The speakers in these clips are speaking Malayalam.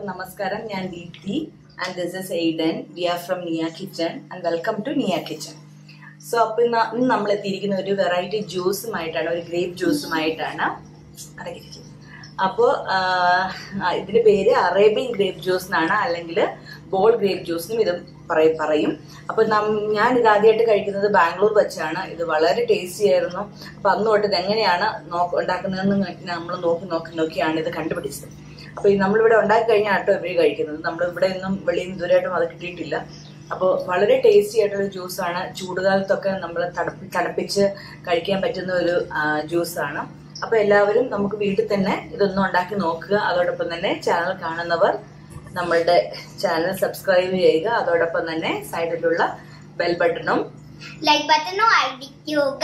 നമസ്കാരം ഞാൻ Deepthi and this is Aiden we are from Niya kitchen and welcome to Niya kitchen so അപ്പൊ ഇന്ന് ഇന്ന് നമ്മൾ എത്തിയിരിക്കുന്ന ഒരു വെറൈറ്റി ജ്യൂസുമായിട്ടാണ് ഒരു ഗ്രേപ്പ് ജ്യൂസുമായിട്ടാണ് അടങ്ങിയിരിക്കുന്നത് അപ്പോൾ ഇതിന്റെ പേര് അറേബ്യൻ ഗ്രേപ്പ് ജ്യൂസ് എന്നാണ് അല്ലെങ്കിൽ ബോൾ ഗ്രേപ്പ് ജ്യൂസിനും ഇത് പറയ- പറയും അപ്പൊ നം- ഞാൻ ഇത് ആദ്യമായിട്ട് കഴിക്കുന്നത് ബാംഗ്ലൂർ വെച്ചാണ് ഇത് വളരെ ടേസ്റ്റി ആയിരുന്നു അപ്പൊ അന്ന് തൊട്ട് ഇത് എങ്ങനെയാണ് നോക്ക ഉണ്ടാക്കുന്നതെന്ന് നമ്മൾ നോക്കി നോക്കി നോക്കിയാണ് ഇത് കണ്ടുപിടിച്ചത് അപ്പൊ ഈ നമ്മളിവിടെ ഉണ്ടാക്കി കഴിഞ്ഞാൽ ആട്ടോ ഇവര് കഴിക്കുന്നത് നമ്മൾ ഇവിടെ ഒന്നും വെളിയിൽ നിന്ന് ഇതുവരെയായിട്ടും അത് കിട്ടിയിട്ടില്ല അപ്പോൾ വളരെ ടേസ്റ്റി ആയിട്ടുള്ള ജ്യൂസാണ് ചൂടുകാലത്തൊക്കെ നമ്മൾ തണുപ്പി തണുപ്പിച്ച് കഴിക്കാൻ പറ്റുന്ന ഒരു ജ്യൂസാണ് അപ്പൊ എല്ലാവരും നമുക്ക് വീട്ടിൽ തന്നെ ഇതൊന്നും ഉണ്ടാക്കി നോക്കുക അതോടൊപ്പം തന്നെ ചാനൽ കാണുന്നവർ നമ്മളുടെ ചാനൽ സബ്സ്ക്രൈബ് ചെയ്യുക അതോടൊപ്പം തന്നെ സൈഡിലുള്ള ബെൽ ബട്ടണും ലൈക്ക് ബട്ടണോ അടിക്കുക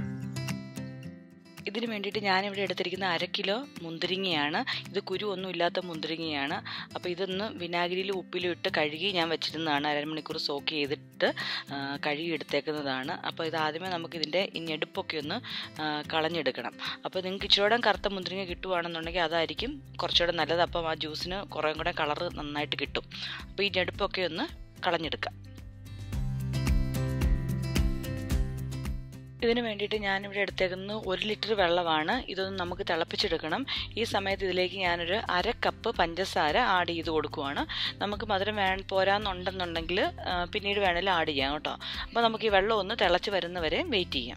ഇതിന് വേണ്ടിയിട്ട് ഞാനിവിടെ എടുത്തിരിക്കുന്ന അര കിലോ മുന്തിരിങ്ങയാണ് ഇത് കുരു ഒന്നും ഇല്ലാത്ത മുന്തിരിങ്ങയാണ് അപ്പോൾ ഇതൊന്ന് വിനാഗിരിയിലും ഉപ്പിലും ഇട്ട് കഴുകി ഞാൻ വെച്ചിരുന്നതാണ് അരമണിക്കൂർ സോക്ക് ചെയ്തിട്ട് ആ, കഴുകി എടുത്തേക്കുന്നതാണ് അപ്പോൾ ഇത് ആദ്യമേ നമുക്ക് ഇതിൻ്റെ ഈ ഞെടുപ്പൊക്കെ ഒന്ന് ആ, കളഞ്ഞെടുക്കണം അപ്പോൾ നിങ്ങൾക്ക് ഇച്ചിരൂടെ കറുത്ത മുന്തിരിങ്ങ കിട്ടുവാണെന്നുണ്ടെങ്കിൽ അതായിരിക്കും കുറച്ചുകൂടെ നല്ലത് അപ്പം ആ ജ്യൂസിന് കുറേ കൂടെ കളറ് നന്നായിട്ട് കിട്ടും അപ്പോൾ ഈ ഞെടുപ്പൊക്കെ ഒന്ന് കളഞ്ഞെടുക്കാം ഇതിന് വേണ്ടിയിട്ട് ഞാനിവിടെ എടുത്തേക്കുന്നത് ഒരു ലിറ്റർ വെള്ളമാണ് ഇതൊന്ന് നമുക്ക് തിളപ്പിച്ചെടുക്കണം ഈ സമയത്ത് ഇതിലേക്ക് ഞാനൊരു അര കപ്പ് പഞ്ചസാര ആഡ് ചെയ്ത് കൊടുക്കുവാണ് നമുക്ക് മധുരം വേ പോരാന്നുണ്ടെന്നുണ്ടെങ്കിൽ ആ, പിന്നീട് വേണമെങ്കിൽ ആഡ് ചെയ്യാം കേട്ടോ അപ്പോൾ നമുക്ക് ഈ വെള്ളം ഒന്ന് തിളച്ച് വരുന്നവരെ വെയിറ്റ് ചെയ്യാം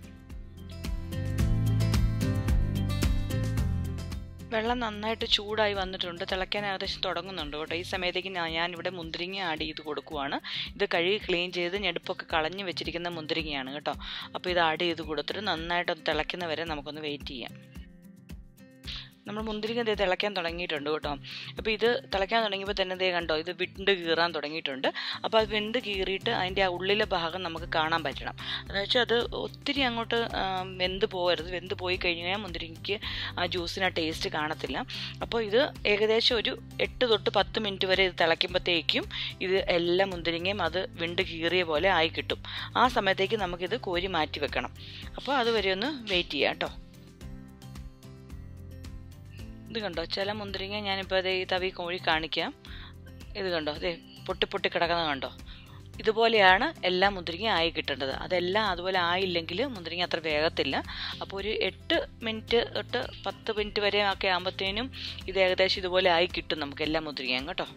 വെള്ളം നന്നായിട്ട് ചൂടായി വന്നിട്ടുണ്ട് തിളയ്ക്കാൻ ഏകദേശം തുടങ്ങുന്നുണ്ട് കേട്ടോ ഈ സമയത്തേക്ക് ഞാൻ ഞാനിവിടെ മുന്തിരിങ്ങ ആഡ് ചെയ്ത് കൊടുക്കുവാണ് ഇത് കഴുകി ക്ലീൻ ചെയ്ത് ഞെടുപ്പൊക്കെ കളഞ്ഞ് വെച്ചിരിക്കുന്ന മുന്തിരിങ്ങയാണ് കേട്ടോ അപ്പോൾ ഇത് ആഡ് ചെയ്ത് കൊടുത്തിട്ട് നന്നായിട്ട് ഒന്ന് തിളയ്ക്കുന്ന വരെ നമുക്കൊന്ന് വെയിറ്റ് ചെയ്യാം നമ്മൾ മുന്തിരിങ്ങ ദേ തിളയ്ക്കാൻ തുടങ്ങിയിട്ടുണ്ട് കേട്ടോ അപ്പോൾ ഇത് തിളയ്ക്കാൻ തുടങ്ങിയപ്പോൾ തന്നെ ദേ കണ്ടോ ഇത് വിണ്ട് കീറാൻ തുടങ്ങിയിട്ടുണ്ട് അപ്പോൾ അത് വിണ്ട് കീറിയിട്ട് അതിൻ്റെ ആ ഉള്ളിലെ ഭാഗം നമുക്ക് കാണാൻ പറ്റണം എന്ന് വെച്ചാൽ അത് ഒത്തിരി അങ്ങോട്ട് ആ, വെന്ത് പോകരുത് വെന്ത് പോയി കഴിഞ്ഞാൽ മുന്തിരിങ്ങയ്ക്ക് ആ ജ്യൂസിന് ആ ടേസ്റ്റ് കാണത്തില്ല അപ്പോൾ ഇത് ഏകദേശം ഒരു എട്ട് തൊട്ട് പത്ത് മിനിറ്റ് വരെ ഇത് തിളയ്ക്കുമ്പോഴത്തേക്കും ഇത് എല്ലാ മുന്തിരിങ്ങയും അത് വിണ്ട് കീറിയ പോലെ ആയി കിട്ടും ആ സമയത്തേക്ക് നമുക്കിത് കോരി മാറ്റി വെക്കണം അപ്പോൾ അതുവരെ ഒന്ന് വെയിറ്റ് ചെയ്യാം കേട്ടോ ഇത് കണ്ടോ ചില മുന്തിരിങ്ങ ഞാനിപ്പോൾ അതേ ഈ തവി കോഴി കാണിക്കാം ഇത് കണ്ടോ അതെ പൊട്ടി പൊട്ടി കിടക്കുന്നത് കണ്ടോ ഇതുപോലെയാണ് എല്ലാ മുന്തിരിങ്ങ ആയി കിട്ടേണ്ടത് അതെല്ലാം അതുപോലെ ആയില്ലെങ്കിൽ മുന്തിരിങ്ങ അത്ര വേഗത്തില്ല അപ്പോൾ ഒരു എട്ട് മിനിറ്റ് തൊട്ട് പത്ത് മിനിറ്റ് വരെ ഒക്കെ ആകുമ്പോഴത്തേനും ഇത് ഏകദേശം ഇതുപോലെ ആയി കിട്ടും നമുക്ക് എല്ലാ മുന്തിരിങ്ങയും കേട്ടോ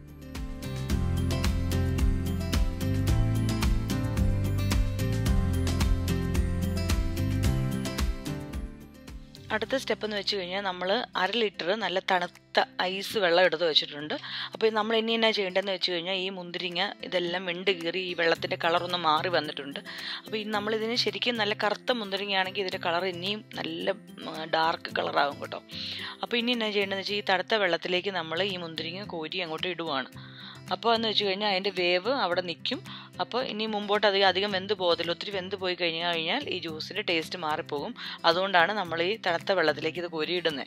അടുത്ത സ്റ്റെപ്പ് എന്ന് വെച്ച് കഴിഞ്ഞാൽ നമ്മൾ അര ലിറ്റർ നല്ല തണുത്ത ഐസ് വെള്ളം എടുത്ത് വെച്ചിട്ടുണ്ട് അപ്പോൾ നമ്മൾ ഇനി എന്നാ ചെയ്യേണ്ടതെന്ന് വെച്ച് കഴിഞ്ഞാൽ ഈ മുന്തിരിങ്ങ ഇതെല്ലാം വെണ്ട് കീറി ഈ വെള്ളത്തിൻ്റെ കളറൊന്ന് മാറി വന്നിട്ടുണ്ട് അപ്പോൾ ഈ നമ്മളിതിന് ശരിക്കും നല്ല കറുത്ത മുന്തിരിങ്ങയാണെങ്കിൽ ഇതിൻ്റെ കളർ ഇനിയും നല്ല ഡാർക്ക് കളറാകും കേട്ടോ അപ്പോൾ ഇനി എന്നാ ചെയ്യേണ്ടതെന്ന് വെച്ചാൽ ഈ തണുത്ത വെള്ളത്തിലേക്ക് നമ്മൾ ഈ മുന്തിരിങ്ങ കോരി അങ്ങോട്ട് ഇടുവാണ് അപ്പോൾ എന്ന് വെച്ച് കഴിഞ്ഞാൽ അതിൻ്റെ വേവ് അവിടെ നിൽക്കും അപ്പോൾ ഇനി മുമ്പോട്ട് അധികം അധികം വെന്ത് പോകത്തില്ല ഒത്തിരി വെന്ത് പോയി കഴിഞ്ഞ് കഴിഞ്ഞാൽ ഈ ജ്യൂസിൻ്റെ ടേസ്റ്റ് മാറിപ്പോകും അതുകൊണ്ടാണ് നമ്മൾ ഈ തണുത്ത വെള്ളത്തിലേക്ക് ഇത് കോരിയിടുന്നത്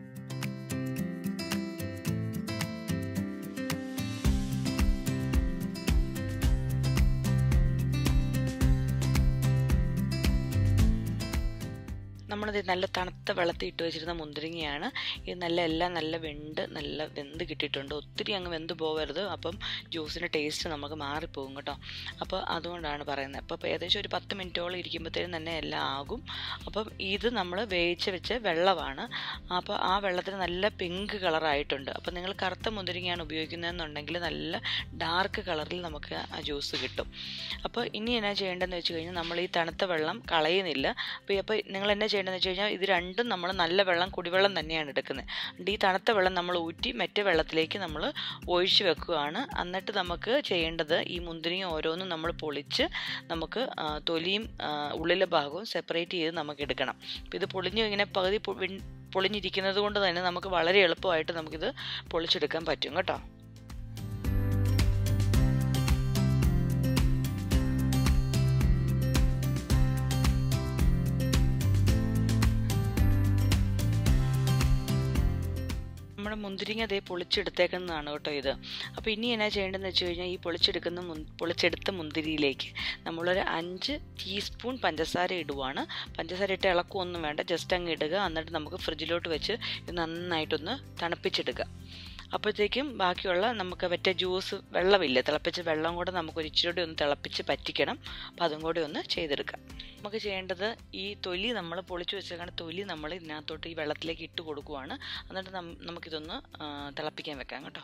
നമ്മളിത് നല്ല തണുത്ത വെള്ളത്തിൽ ഇട്ട് വെച്ചിരുന്ന മുന്തിരിങ്ങയാണ് ഇത് നല്ല എല്ലാം നല്ല വെണ്ട് നല്ല വെന്ത് കിട്ടിയിട്ടുണ്ട് ഒത്തിരി അങ്ങ് വെന്ത് പോകരുത് അപ്പം ജ്യൂസിൻ്റെ ടേസ്റ്റ് നമുക്ക് മാറിപ്പോകും കേട്ടോ അപ്പോൾ അതുകൊണ്ടാണ് പറയുന്നത് അപ്പോൾ ഏകദേശം ഒരു പത്ത് മിനിറ്റോളം ഇരിക്കുമ്പോഴത്തേനും തന്നെ എല്ലാം ആകും അപ്പം ഇത് നമ്മൾ വേവിച്ച് വെച്ച വെള്ളമാണ് അപ്പോൾ ആ വെള്ളത്തിന് നല്ല പിങ്ക് കളറായിട്ടുണ്ട് അപ്പോൾ നിങ്ങൾ കറുത്ത മുന്തിരിങ്ങയാണ് ഉപയോഗിക്കുന്നതെന്നുണ്ടെങ്കിൽ നല്ല ഡാർക്ക് കളറിൽ നമുക്ക് ആ ജ്യൂസ് കിട്ടും അപ്പോൾ ഇനി എന്നാ ചെയ്യേണ്ടതെന്ന് വെച്ച് കഴിഞ്ഞാൽ നമ്മൾ ഈ തണുത്ത വെള്ളം കളയുന്നില്ല അപ്പോൾ അപ്പോൾ നിങ്ങൾ എന്നാ ചെയ്യേണ്ടതെന്ന് വെച്ച് കഴിഞ്ഞാൽ ഇത് രണ്ടും നമ്മൾ നല്ല വെള്ളം കുടിവെള്ളം തന്നെയാണ് എടുക്കുന്നത് എന്നിട്ട് ഈ തണുത്ത വെള്ളം നമ്മൾ ഊറ്റി മറ്റേ വെള്ളത്തിലേക്ക് നമ്മൾ ഒഴിച്ച് വെക്കുകയാണ് എന്നിട്ട് നമുക്ക് ചെയ്യേണ്ടത് ഈ മുന്തിരിങ്ങ ഓരോന്നും നമ്മൾ പൊളിച്ച് നമുക്ക് ആ, തൊലിയും ആ, ഉള്ളിലെ ഭാഗവും സെപ്പറേറ്റ് ചെയ്ത് നമുക്ക് എടുക്കണം അപ്പോൾ ഇത് പൊളിഞ്ഞ് ഇങ്ങനെ പകുതി പൊ- വിൺ- പൊളിഞ്ഞിരിക്കുന്നത് കൊണ്ട് തന്നെ നമുക്ക് വളരെ എളുപ്പമായിട്ട് നമുക്കിത് പൊളിച്ചെടുക്കാൻ പറ്റും കേട്ടോ നമ്മുടെ മുന്തിരിങ്ങ അതേ പൊളിച്ചെടുത്തേക്കുന്നതാണ് കേട്ടോ ഇത് അപ്പോൾ ഇനി എന്നാ ചെയ്യേണ്ടതെന്ന് വെച്ച് കഴിഞ്ഞാൽ ഈ പൊളിച്ചെടുക്കുന്ന മുൻ പൊളിച്ചെടുത്ത മുന്തിരിയിലേക്ക് നമ്മളൊരു അഞ്ച് ടീസ്പൂൺ പഞ്ചസാര ഇടുവാണ് പഞ്ചസാര ഇട്ട് ഇളക്കുമൊന്നും വേണ്ട ജസ്റ്റ് അങ്ങ് ഇടുക എന്നിട്ട് നമുക്ക് ഫ്രിഡ്ജിലോട്ട് വെച്ച് ഇത് നന്നായിട്ടൊന്ന് തണുപ്പിച്ചെടുക്കുക അപ്പോഴത്തേക്കും ബാക്കിയുള്ള നമുക്ക് മറ്റേ ജ്യൂസ് വെള്ളമില്ല തിളപ്പിച്ച വെള്ളം കൂടെ നമുക്ക് ഒരു ഇച്ചിരി കൂടി ഒന്ന് തിളപ്പിച്ച് പറ്റിക്കണം അപ്പം അതും കൂടി ഒന്ന് ചെയ്തെടുക്കാം നമുക്ക് ചെയ്യേണ്ടത് ഈ തൊലി നമ്മൾ പൊളിച്ചു വെച്ചേക്കാണ് തൊലി നമ്മൾ ഇതിനകത്തോട്ട് ഈ വെള്ളത്തിലേക്ക് ഇട്ട് കൊടുക്കുവാണ് എന്നിട്ട് നം- നമുക്കിതൊന്ന് ആ, തിളപ്പിക്കാൻ വെക്കാം കേട്ടോ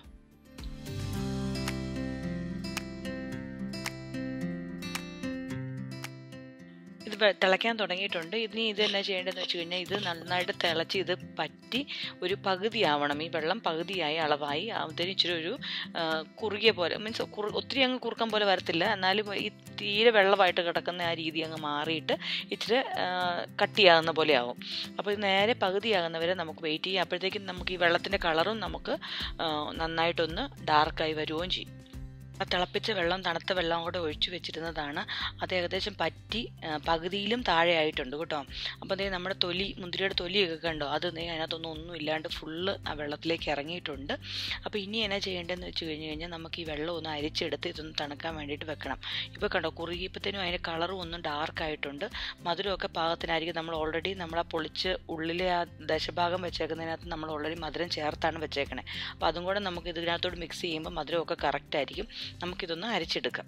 ഇത് വെ- തിളയ്ക്കാൻ തുടങ്ങിയിട്ടുണ്ട് ഇനി ഇത് എന്നാ ചെയ്യേണ്ടതെന്ന് വെച്ച് കഴിഞ്ഞാൽ ഇത് നന്നായിട്ട് തിളച്ച് ഇത് പറ്റി ഒരു പകുതിയാവണം ഈ വെള്ളം പകുതിയായി അളവായി അതിന് ഇച്ചിരി ഒരു ആ, കുറുകിയ പോലെ മീൻസ് ഒത്തിരി അങ്ങ് കുറുക്കം പോലെ വരത്തില്ല എന്നാലും ഈ തീരെ വെള്ളമായിട്ട് കിടക്കുന്ന ആ രീതി അങ്ങ് മാറിയിട്ട് ഇച്ചിരി ആ, കട്ടിയാകുന്ന പോലെ ആവും അപ്പോൾ ഇത് നേരെ പകുതിയാകുന്നവരെ നമുക്ക് വെയിറ്റ് ചെയ്യാം അപ്പോഴത്തേക്കും നമുക്ക് ഈ വെള്ളത്തിൻ്റെ കളറും നമുക്ക് ആ, നന്നായിട്ടൊന്ന് ഡാർക്കായി വരുകയും ചെയ്യും ആ തിളപ്പിച്ച വെള്ളം തണുത്ത വെള്ളം കൂടെ ഒഴിച്ചു വെച്ചിരുന്നതാണ് അത് ഏകദേശം പറ്റി ആ, പകുതിയിലും താഴെ ആയിട്ടുണ്ട് കേട്ടോ അപ്പോൾ അതേ നമ്മുടെ തൊലി മുന്തിരിയുടെ തൊലിയൊക്കെ കണ്ടോ അത് ദേ അതിനകത്തൊന്നും ഒന്നും ഇല്ലാണ്ട് ഫുള്ള് ആ വെള്ളത്തിലേക്ക് ഇറങ്ങിയിട്ടുണ്ട് അപ്പോൾ ഇനി എന്നാ ചെയ്യേണ്ടതെന്ന് വെച്ച് കഴിഞ്ഞ് കഴിഞ്ഞാൽ നമുക്ക് ഈ വെള്ളം ഒന്ന് അരിച്ചെടുത്ത് ഇതൊന്ന് തണുക്കാൻ വേണ്ടിയിട്ട് വെക്കണം ഇപ്പോൾ കണ്ടോ കുറുകിയപ്പോഴത്തേനും അതിൻ്റെ കളറും ഒന്നും ഡാർക്ക് ആയിട്ടുണ്ട് മധുരമൊക്കെ പാകത്തിനായിരിക്കും നമ്മൾ ഓൾറെഡി നമ്മൾ ആ പൊളിച്ച് ഉള്ളിലെ ആ ദശഭാഗം വെച്ചേക്കുന്നതിനകത്ത് നമ്മൾ ഓൾറെഡി മധുരം ചേർത്താണ് വെച്ചേക്കണേ അപ്പോൾ അതും കൂടെ നമുക്ക് ഇതിനകത്തോട് മിക്സ് ചെയ്യുമ്പോൾ മധുരമൊക്കെ കറക്റ്റ് ആയിരിക്കും നമുക്കിതൊന്ന് അരിച്ചെടുക്കാം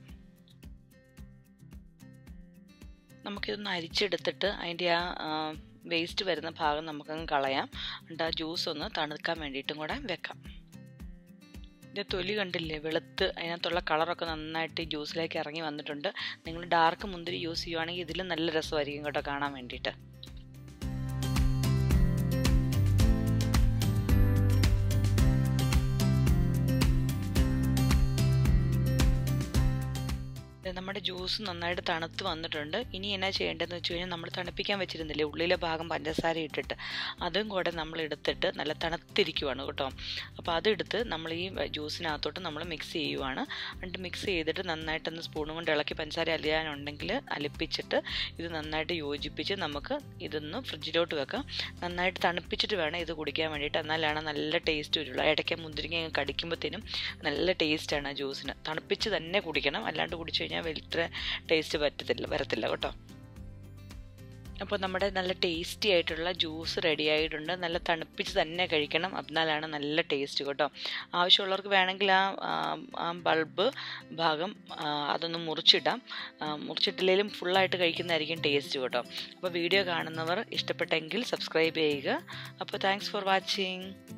നമുക്കിതൊന്ന് അരിച്ചെടുത്തിട്ട് അതിൻ്റെ ആ വേസ്റ്റ് വരുന്ന ഭാഗം നമുക്കങ്ങ് കളയാം എന്നിട്ട് ആ ജ്യൂസ് ഒന്ന് തണുക്കാൻ വേണ്ടിയിട്ടും കൂടെ വെക്കാം ഇതിൻ്റെ തൊലി കണ്ടില്ലേ വെളുത്ത് അതിനകത്തുള്ള കളറൊക്കെ നന്നായിട്ട് ഈ ജ്യൂസിലേക്ക് ഇറങ്ങി വന്നിട്ടുണ്ട് നിങ്ങൾ ഡാർക്ക് മുന്തിരി യൂസ് ചെയ്യുവാണെങ്കിൽ ഇതിലും നല്ല രസമായിരിക്കും കേട്ടോ കാണാൻ വേണ്ടിയിട്ട് ദേ നമ്മുടെ ജ്യൂസ് നന്നായിട്ട് തണുത്ത് വന്നിട്ടുണ്ട് ഇനി എന്നാ ചെയ്യേണ്ടതെന്ന് വെച്ച് കഴിഞ്ഞാൽ നമ്മൾ തണുപ്പിക്കാൻ വെച്ചിരുന്നില്ലേ ഉള്ളിലെ ഭാഗം പഞ്ചസാര ഇട്ടിട്ട് അതും കൂടെ നമ്മൾ എടുത്തിട്ട് നല്ല തണുത്തിരിക്കുവാണ് കേട്ടോ അപ്പോൾ അതെടുത്ത് നമ്മൾ ഈ ജ്യൂസിനകത്തോട്ട് നമ്മൾ മിക്സ് ചെയ്യുവാണ് എന്നിട്ട് മിക്സ് ചെയ്തിട്ട് നന്നായിട്ടൊന്ന് സ്പൂണും കൊണ്ട് ഇളക്കി പഞ്ചസാര അലിയാനുണ്ടെങ്കിൽ അലിപ്പിച്ചിട്ട് ഇത് നന്നായിട്ട് യോജിപ്പിച്ച് നമുക്ക് ഇതൊന്ന് ഫ്രിഡ്ജിലോട്ട് വെക്കാം നന്നായിട്ട് തണുപ്പിച്ചിട്ട് വേണം ഇത് കുടിക്കാൻ വേണ്ടിയിട്ട് എന്നാലാണ് നല്ല ടേസ്റ്റ് വരുള്ളൂ ഇടയ്ക്ക് മുന്തിരിങ്ങ കടിക്കുമ്പോഴത്തേനും നല്ല ടേസ്റ്റാണ് ആ ജ്യൂസിന് തണുപ്പിച്ച് തന്നെ കുടിക്കണം അല്ലാണ്ട് കുടിച്ചു കഴിഞ്ഞാൽ വലിയ ടേസ്റ്റ് പറ്റത്തില്ല വരത്തില്ല കേട്ടോ അപ്പോൾ നമ്മുടെ നല്ല ടേസ്റ്റി ആയിട്ടുള്ള ജ്യൂസ് റെഡി ആയിട്ടുണ്ട് നല്ല തണുപ്പിച്ച് തന്നെ കഴിക്കണം എന്നാലാണ് നല്ല ടേസ്റ്റ് കേട്ടോ ആവശ്യമുള്ളവർക്ക് വേണമെങ്കിൽ ആ ആ, ആ ബൾബ് ഭാഗം ആ, അതൊന്ന് മുറിച്ചിടാം ആ, മുറിച്ചിട്ടില്ലെങ്കിലും ഫുള്ളായിട്ട് കഴിക്കുന്നതായിരിക്കും ടേസ്റ്റ് കേട്ടോ അപ്പോൾ വീഡിയോ കാണുന്നവർ ഇഷ്ടപ്പെട്ടെങ്കിൽ സബ്സ്ക്രൈബ് ചെയ്യുക അപ്പോൾ താങ്ക്സ് ഫോർ വാച്ചിങ്